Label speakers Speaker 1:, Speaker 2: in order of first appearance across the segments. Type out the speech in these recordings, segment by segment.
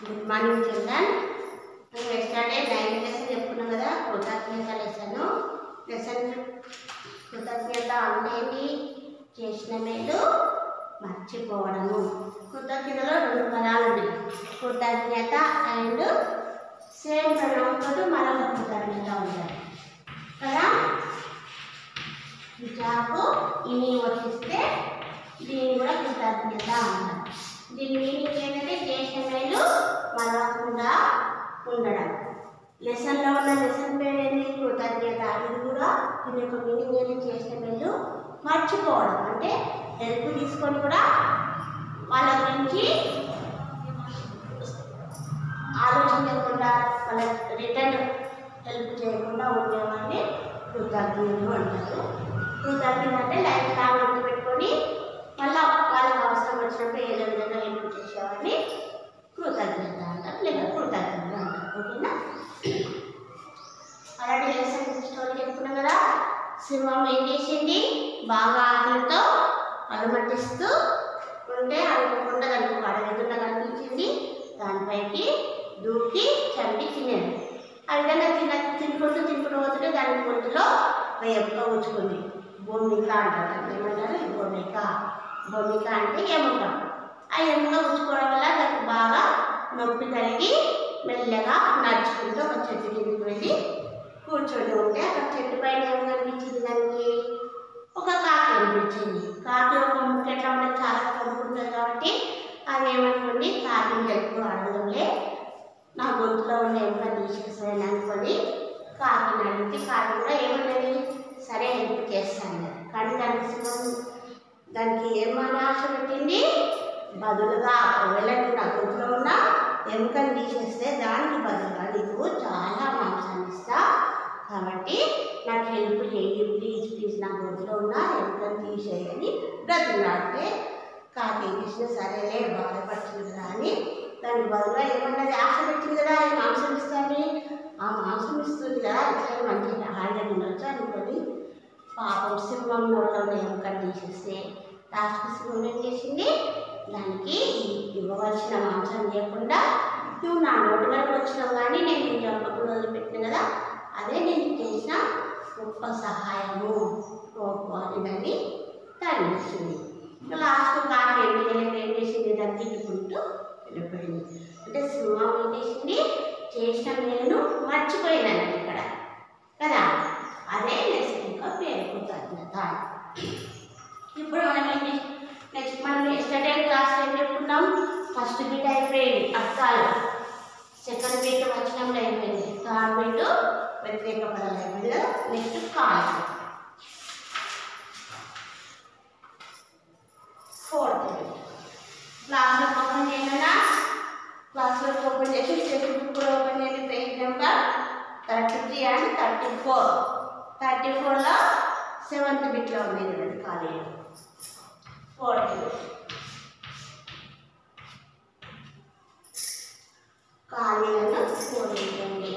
Speaker 1: Good morning children మేము yesterday nine lesson చెప్పుకున్నాం కదా కృతజ్ఞత లెసన్ లెసన్ కృతజ్ఞత అనేది చేసిన మేలు మర్చిపోవడము కృతజ్ఞతలో రెండు పదాలు ఉన్నాయి కృతజ్ఞత అండ్ సేమ్ ప్రణామంతో మరొక కృతజ్ఞత ఉంటాయి కదా జాబు ఇని వహిస్తే దీన్ని కూడా కృతజ్ఞత అంటారు దీని మీనింగ్ ఏంటంటే చేసిన మేలు మరవకుండా ఉండడం లెసన్లో ఉన్న లెసన్ పేరు ఏంటి కృతజ్ఞత ఇది కూడా దీని యొక్క మీనింగ్ ఏంటి చేసిన మేలు మర్చిపోవడం అంటే హెల్ప్ తీసుకొని కూడా వాళ్ళ గురించి ఆలోచించకుండా వాళ్ళ రిటర్న్ హెల్ప్ చేయకుండా ఉండేవాడిని కృతజ్ఞతలు అంటారు కృతజ్ఞత అంటే లైఫ్ లాంగ్ గుర్తు పెట్టుకొని మళ్ళీ వాళ్ళకి అవసరం వచ్చినప్పుడు ఏదో విధంగా హెల్ప్ చేసేవాడిని కృతజ్ఞత అంటారు లేదా కృతజ్ఞత అంటారు ఓకేనా అలాంటి లెసన్ స్టోరీ చెప్పుకున్నాం కదా సింహం ఏం చేసింది బాగా ఆకలితో అలమటిస్తూ ఉంటే అనుకోకుండా దానికి అడగకుండా కనిపించింది దానిపైకి దూకి చంపి తినేది ఆ విధంగా తిన తినుకుంటూ తినుకుంటూ పోతుంటే దాని గొంతులో ఎముక ఉంచుకుంది భూమిక అంటారు దాన్ని ఏమంటారు భూమిక భూమిక అంటే ఎముక ఆ ఎముక ఉంచుకోవడం వల్ల దానికి బాగా నొప్పి కలిగి మెల్లగా నడుచుకుంటూ ఒక చెట్టు కిందకి వెళ్ళి కూర్చొని ఉంటే అక్కడ చెట్టు పైన ఏం కనిపించింది దానికి ఒక కాకి కనిపించింది కాకి ఒక ముక్క ఎట్లా ఉంటే చాలా కనుక్కుంటుంది కాబట్టి అది ఏమనుకోండి కాకిని హెల్ప్ అడగడంలే నా గొంతులో ఉన్న ఎముక తీసేసాను అనుకొని కాకిని అడిగితే కాకి కూడా ఏమన్నది సరే హెల్ప్ చేస్తాను కానీ దానికి సింహం దానికి ఏమని ఆశ పెట్టింది బదులుగా ఒకవేళ నువ్వు నా గొంతులో ఉన్న ఎముకని తీసేస్తే దానికి బదులుగా నీకు చాలా మాంసాన్ని ఇస్తా కాబట్టి నాకు హెల్ప్ చేయి ప్లీజ్ ప్లీజ్ నా గొంతులో ఉన్న ఎముకని తీసేయని బ్రతిలాడితే కాకి ఏం చేసినా సరేలే బాధపడుతుంది కదా అని దానికి బదులుగా ఏమన్నది ఆశ పెట్టింది కదా ఈ మాంసం ఇస్తాను ఆ మాంసం ఇస్తుంది కదా ఇట్లా మంచిగా హాయిగా తినొచ్చు అనుకొని పాపం సింహం నోట్లో ఉన్న ఎముకని తీసేస్తే లాస్ట్కి సింహం ఏం చేసింది దానికి ఇవ్వవలసిన మాంసం లేకుండా నువ్వు నా నోటి వరకు వచ్చినావు కానీ నేను నీ జంపకుండా వదిలిపెట్టిన కదా అదే నేను చేసిన గొప్ప సహాయము గొప్ప అని దాన్ని తగ్గించింది లాస్ట్ కాకి ఏం చేయలేక ఏం చేసింది దాన్ని తిట్టుకుంటూ వెళ్ళిపోయింది అంటే సింహం ఏం చేసింది చేసిన నేను మర్చిపోయినాను ఇక్కడ కదా అదే లెసన్ యొక్క పేరు కృతజ్ఞత ఇప్పుడు మనం ఏం చేసి నెక్స్ట్ మనం ఎస్టర్డే క్లాస్ ఏం చెప్పుకున్నాం ఫస్ట్ బీట్ అయిపోయింది అర్థాలు సెకండ్ బీట్ వచనంలో అయిపోయింది థర్డ్ బీట్ వ్యతిరేక పదాలు అయిపోయింది కదా నెక్స్ట్ కాల్ ఫోర్త్ బీట్ క్లాస్లో ఓపెన్ చేయమన్నా క్లాస్లో ఓపెన్ చేసి టెక్స్ట్ బుక్ కూడా ఓపెన్ చేయండి page number thirty three and thirty four thirty ఫోర్లో సెవెంత్ బిట్లో ఉంది చూడండి ఖాళీ ఫోర్త్ ఖాళీలను పూరించండి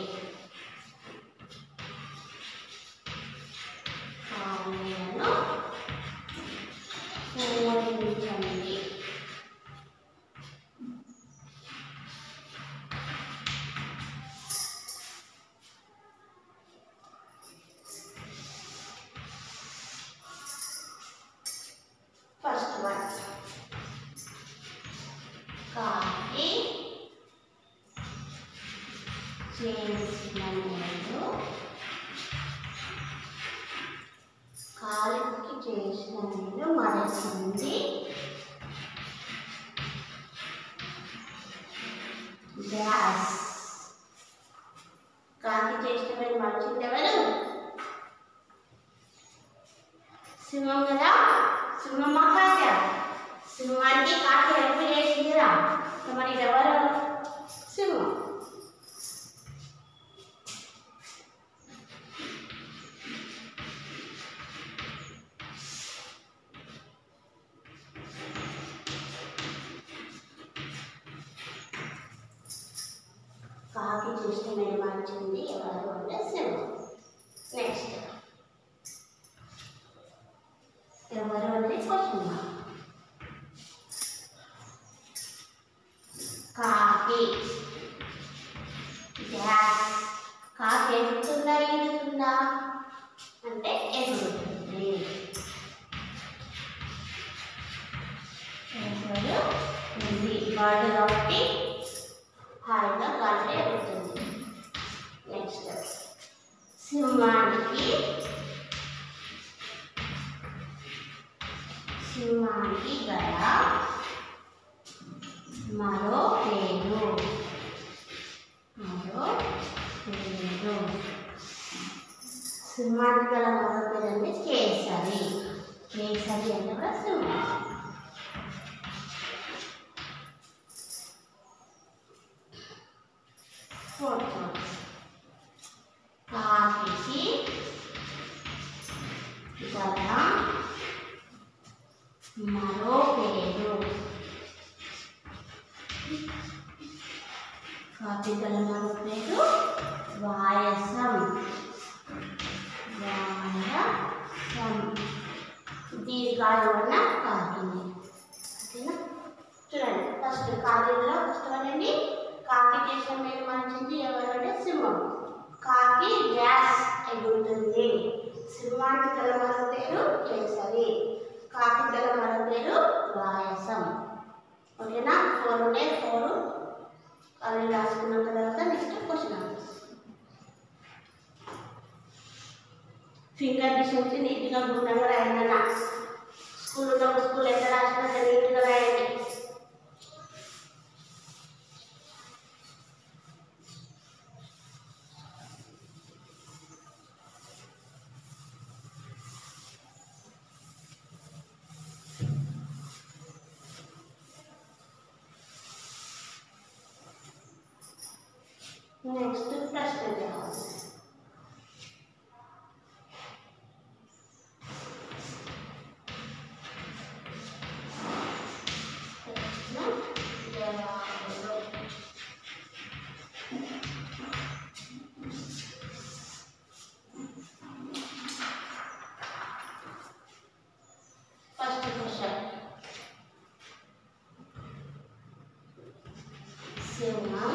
Speaker 1: ఖాళీలను పూరించండి ఫస్ట్ వన్ కాకి చేసిన నేను కాలికి చేసిన నేను మరచింది గ్యాస్ కాకి చేసిన నేను మరచింది ఎవరు సింహం కదా సింహం కాక సింహానికి కాకి హెల్ప్ చేసిందిరా మరి ఎవరు సింహం కాకి చేసిన నేను మార్చింది ఎవరు అంటే సింహం నెక్స్ట్ ఎవరు అంటే క్వశ్చన్ మార్క్ కాకి సింహానికి సింహానికి గల మరో పేరు మరో పేరు సింహానికి గల మరో పేరు అంటే కేసరి కేసరి అంటే కూడా సింహం ఫోర్త్ వన్ కాకికి గల మరో పేరు కాకి గల మరో పేరు వాయసం వాయసం దీర్ఘాలు ఉన్న కాకిని ఓకేనా చూడండి ఫస్ట్ కాకిలో ఫస్ట్ వన్ అండి కాకి చేసిన పేరు మంచిది ఎవరంటే సింహం కాకి గ్యాస్ ఎగురుతుంది సింహానికి గల మరో పేరు కేసరి కాకి గల మరో పేరు వాయసం ఓకేనా ఫోర్ ఉండే ఫోర్ అవి రాసుకున్న తర్వాత నెక్స్ట్ క్వశ్చన్ ఫింగర్ డిషన్స్ నీట్గా గుండంగా రాయండి స్కూల్ ఉన్నప్పుడు స్కూల్ ఎంత రాసినా నీట్గా రాయండి నెక్స్ట్ ప్రశ్న జవాబు ప్రశ్న జవాబులు ఫస్ట్ క్వశ్చన్ సింహం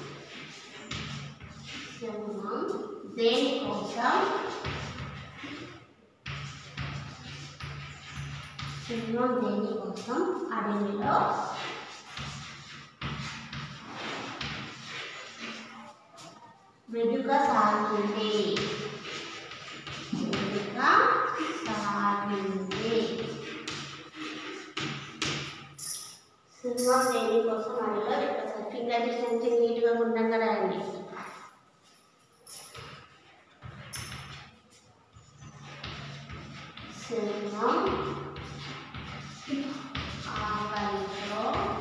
Speaker 1: సింహం దేనికోసం సింహం దేనికోసం అడవిలో వెనుక సాగింది వెనుక సాగింది సింహం దేనికోసం అడవిలో వెనుక సాగింది ఫింగర్ డిస్టెన్స్ నీట్గా గుండంగా రాయండి సింహం ఆకలితో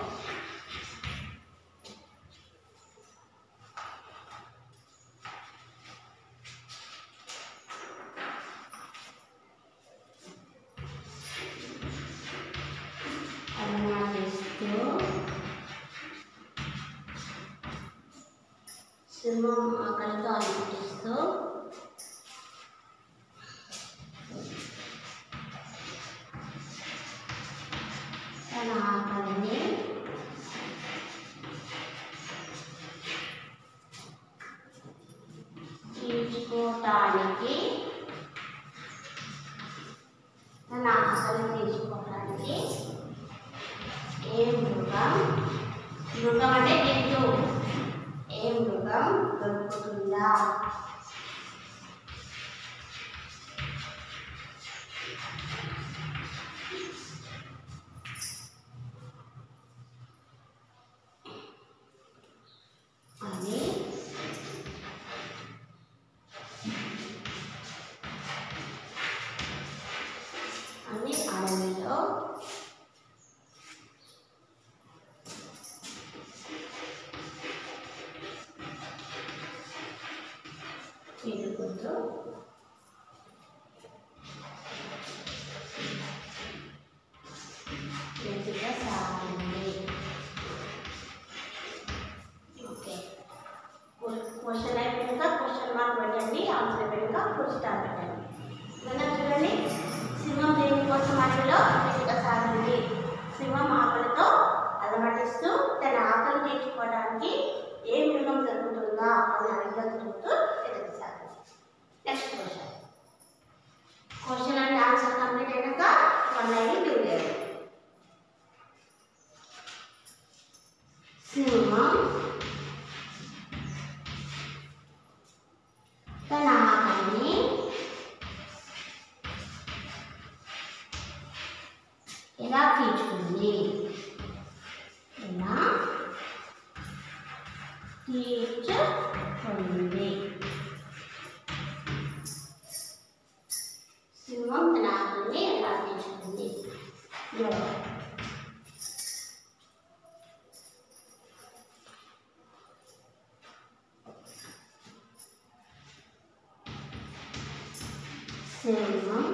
Speaker 1: అనుమతిస్తూ సింహం ఆకలితో అనుమతిస్తూ తన ఆకలిని తీర్చుకోవటానికి తన ఆకలిని తీర్చుకోవటానికి ఏ మృగం మృగం అంటే జంతువు ఏ మృగం దొరుకుతుందా అని అని అడవిలో తిరుగుతూ వెతుక సాగింది ఓకే క్వశ్చన్ అయిపోయాక క్వశ్చన్ మార్క్ పెట్టండి ఆన్సర్ అయిపోయాక ఫుల్ స్టార్ పెట్టండి విన్నా చూడండి సింహం దేనికోసం అడవిలో వెతుక సాగింది సింహం ఆకలితో అలమటిస్తూ తన ఆకలి తీర్చుకోవడానికి ఏ మృగం దొరుకుతుందా అని అడవిలో తిరుగుతూ వెతుక సాగింది next question question and answer complete అయినాక వన్ లైన్ టూ లేదు సింహం తన ఆకలిని సింహం తన ఆకుల్ని ఎలా తీర్చుకుంది ఇవ్వండి. సింహం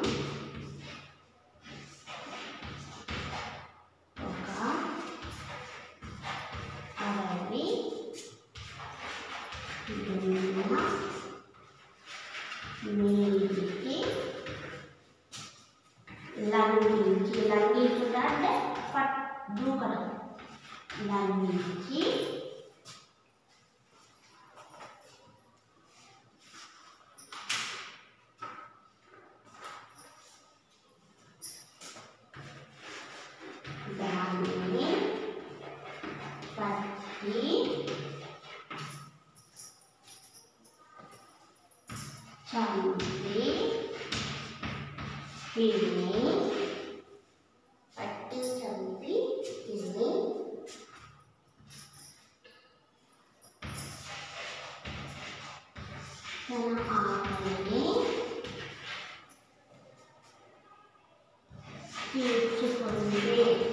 Speaker 1: ఒక అడవి దున్న నీటికి లంఘించి లంఘించుట అంటే పట్ దూకడం లంఘించి దానిని పట్టి చంపి తిని పట్టి చంపి తిని తన ఆకలిని తీర్చుకుంది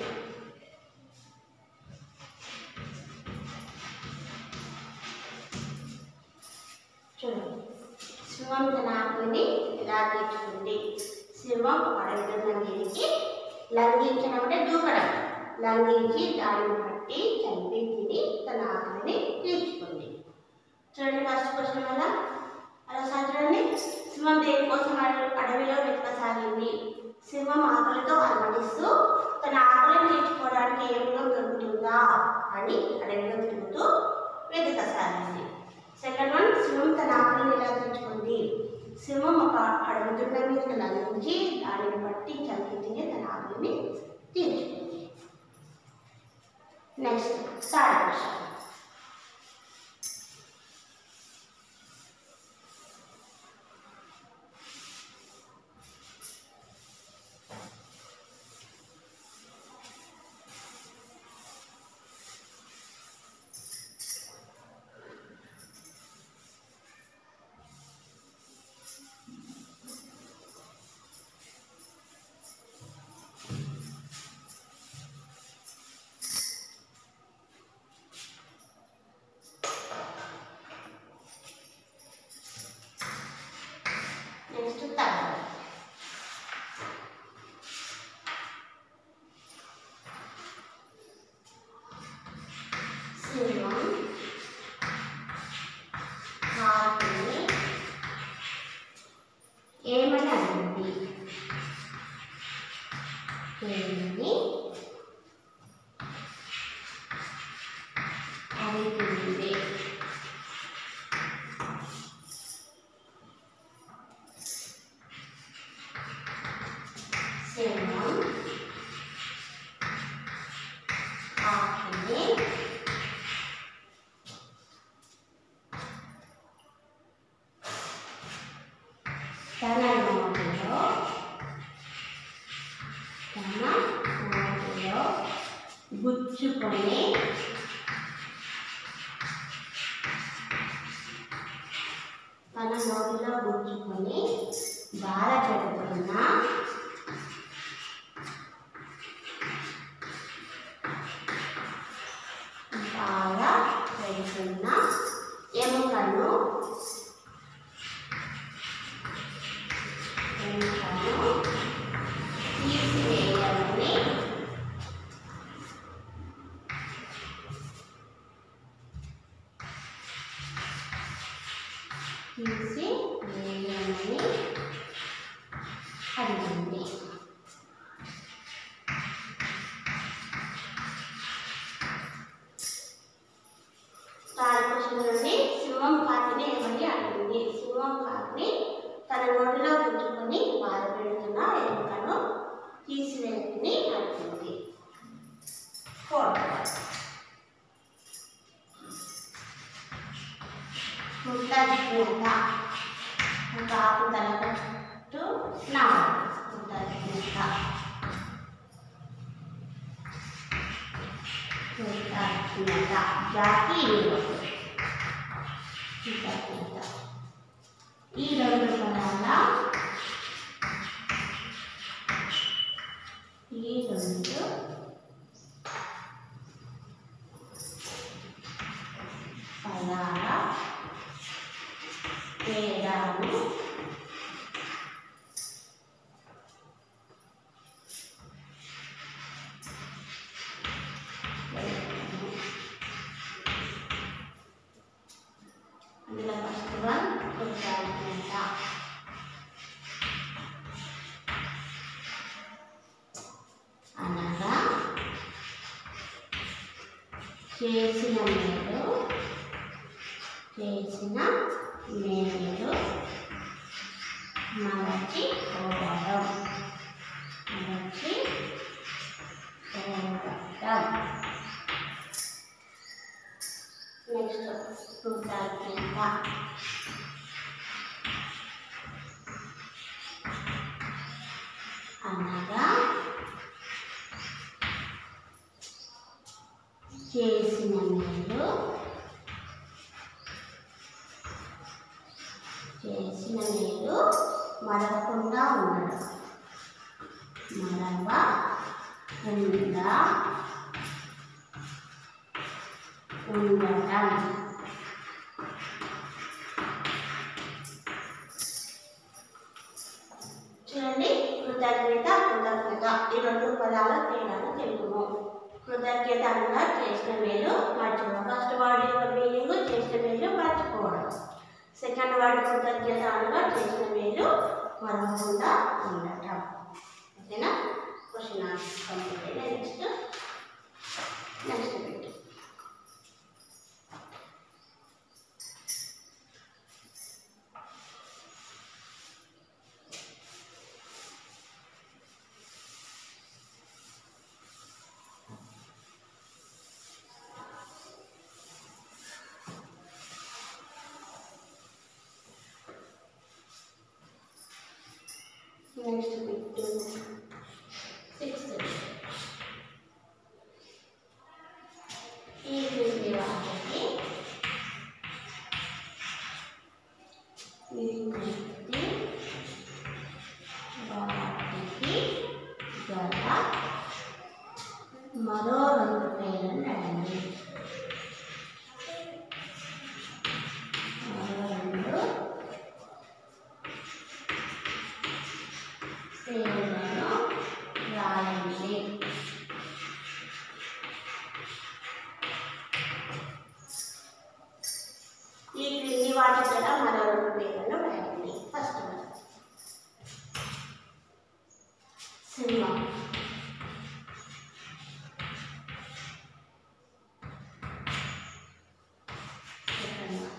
Speaker 1: చూడండి సింహం తన ఆకుని ఎలా తీర్చుకుంది సింహం అడవిలో లంఘించి లంఘించడం అంటే దూకడం లంఘించి దానిని పట్టి చంపి తిని తన ఆకలిని తీర్చుకుంది చూడండి ఫస్ట్ క్వశ్చన్ వల్ల అలా చూడండి సింహం దేనికోసం అడవి అడవిలో వెతకసాగింది సింహం ఆకలితో అలమటిస్తూ తన ఆకలిని తీర్చుకోవడానికి ఏ మృగం దొరుకుతుందా అని అడవిలో తిరుగుతూ వెతకసాగింది సెకండ్ వన్ సింహం తన ఆకలిని ఎలా తీర్చుకుంది సింహం ఒక అడవి దుండ మీదకి లంఘించి దానిని బట్టి చంపి తిని తన ఆకలిని తీర్చుకుంది next third question next third సింహం కాకుని ఏమని అడిగింది ఏమని అడిగింది సింహం ఆకుని తన నోటిలో తన నోటిలో గుచ్చుకొని తన నోటిలో గుచ్చుకొని బాధ పెడుతున్న బాగా పెడుతున్న ఎముకను ఎముకను తీసివేయమని తీసి వేయమని అడిగింది థర్డ్ క్వశ్చన్ నుండి సింహం కాకిని ఏమని అడిగింది సింహం కాకిని తన నోటిలో గుంజుకొని బాధ పెడుతున్న ఎముకను తీసివేయమని అడిగింది ఫోర్త్ కృతజ్ఞత ఒక ఆకు తలకట్టు నాలుగు కృతజ్ఞత కృతజ్ఞత జాతి విలువ కృతజ్ఞత ఈ రెండు పదాల చేసిన మేలు చేసిన మేలు మరచి పోవడం మరచి పోవడం నెక్స్ట్ కృతజ్ఞత అనగా చేసిన మేలు చేసిన మేలు మరవకుండా ఉండడం మరవకుండా ఉండటం చూడండి కృతజ్ఞత కృతజ్ఞత ఈ రెండు పదాల తేడాను తెలుగుము కృతజ్ఞత అనగా చేసిన మేలు మర్చిపోవడం ఫస్ట్ వర్డ్ యొక్క మీనింగ్ చేసిన మేలు మర్చిపోవడం సెకండ్ వర్డ్ కృతజ్ఞత అనగా చేసిన మేలు మరవకుండా ఉండటం ఓకేనా question answer complete next next పెట్టి నెక్స్ట్ బిట్ సిక్స్త్ ఈ క్రింది వాటికి ఈ క్రింది వాటికి గల మరో రెండు పేర్లను రాయండి మరో రెండు పేర్లను రాయండి ఈ క్రింది వాటి గల మరో రెండు పేర్లను రాయండి ఫస్ట్ వన్ సింహం సెకండ్ వన్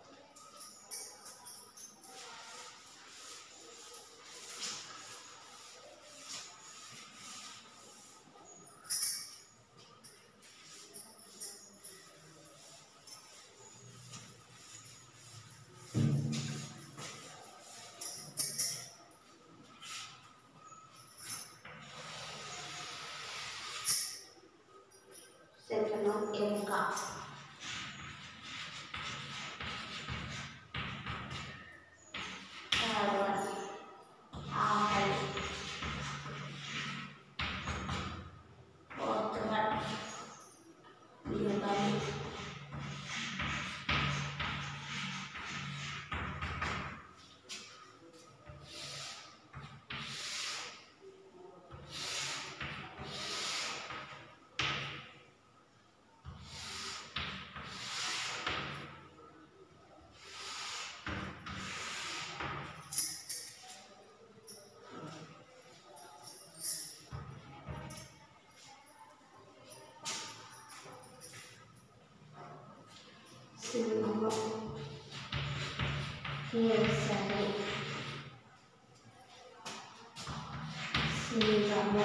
Speaker 1: సెకండ్ వన్ ఎముక థర్డ్ వన్ ఆకలి ఫోర్త్ వన్ యుగం సింహము కేసరి సింహము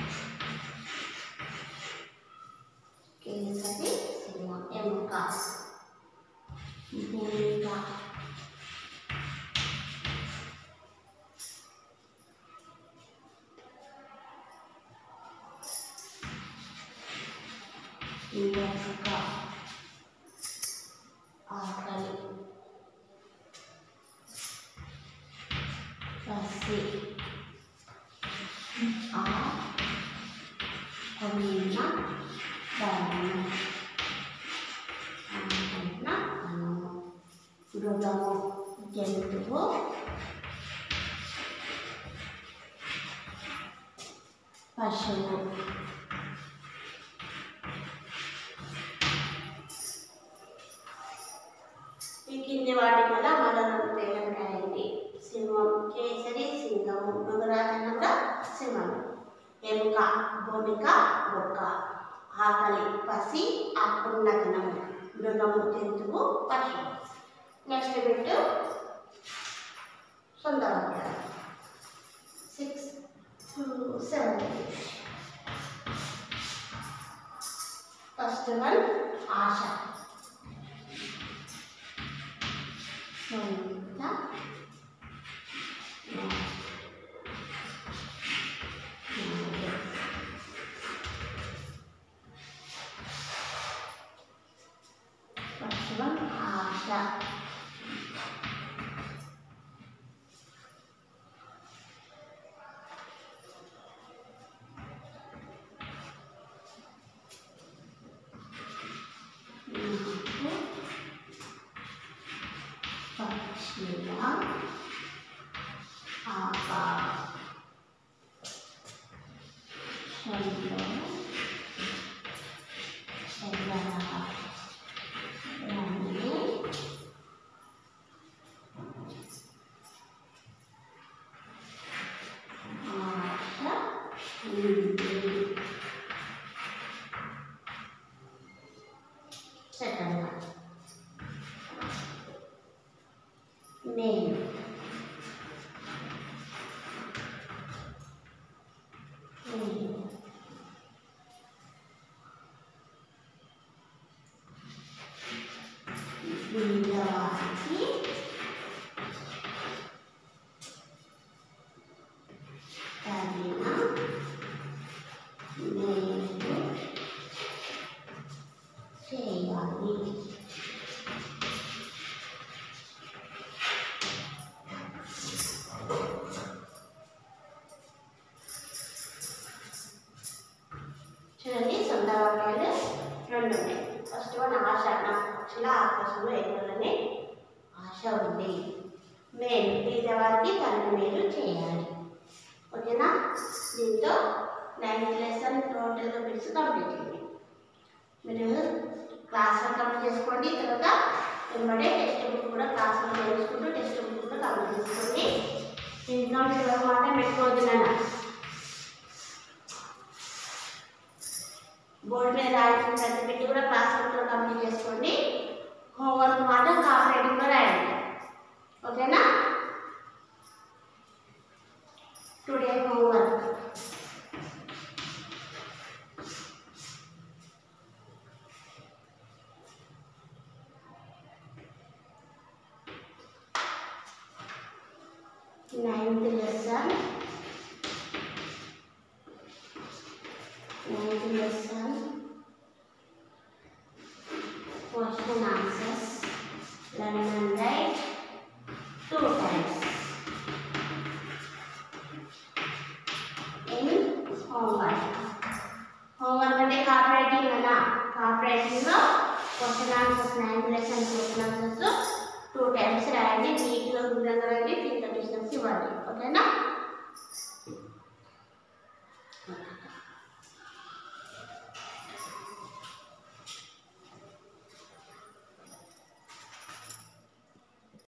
Speaker 1: కేసరి సింహం ఎముక భూమిక ఎముక ఆకలి పసి ఆ కొన్న ధనము అనుకున్న ధనము మృగము జంతువు పశువు ఈ కింది వాటి వల్ల మరో రెండు పేర్లను రాయండి సింహం కేసరి సింహము మృగరాజన కూడా సింహం ఎముక భూమిక బొక్క ఆకలి పసి ఆకున్నతనము మృగము జంతువు పశువు నెక్స్ట్ బిట్ సొంత వాక్యాలు six two seven first one ఆశ సొంత ఫస్ట్ వన్ ఆశ పక్షిల ఆకాశంలో ఎగరాలని ఆశ ఉంది సెకండ్ వన్ నేను నేను బీదవారికి తగిన నేను చేయాలి చూడండి సొంత వాక్యాలు రెండు ఉన్నాయి ఫస్ట్ వన్ ఆశ నాకు పక్షుల ఆకాశంలో ఎగరాలని ఆశ ఉంది మేలు పేదవారికి తనకు మేలు చేయాలి ఓకేనా దీంతో నైన్త్ లెసన్ టోటల్గా బిట్స్ కంప్లీట్ అయింది మీరు క్లాస్లో కంప్లీట్ చేసుకోండి తర్వాత వెంబడే టెక్స్ట్ బుక్ కూడా క్లాస్లో నేర్చుకుంటూ టెక్స్ట్ బుక్ కూడా కంప్లీట్ చేసుకోండి ఇంట్లో చివరి మాట పెట్టుకోవద్దు నాన్న బోర్డు మీద రాయాల్సిన ప్రతి పెట్టి కూడా క్లాస్ బుక్లో కంప్లీట్ చేసుకోండి హోంవర్క్ మాత్రం కాపరేటివ్గా రాయండి ఓకేనా today homework ninth lesson ninth lesson question answers learn and write two times in homework homework అంటే కాపరేటింగ్ అన్న కాపరేటింగ్ లో question answers ninth lesson question answers two times రాయండి నీట్గా గుండ్రంగా రాయండి ఫింగర్ డిస్టెన్స్ ఇవ్వండి ఓకేనా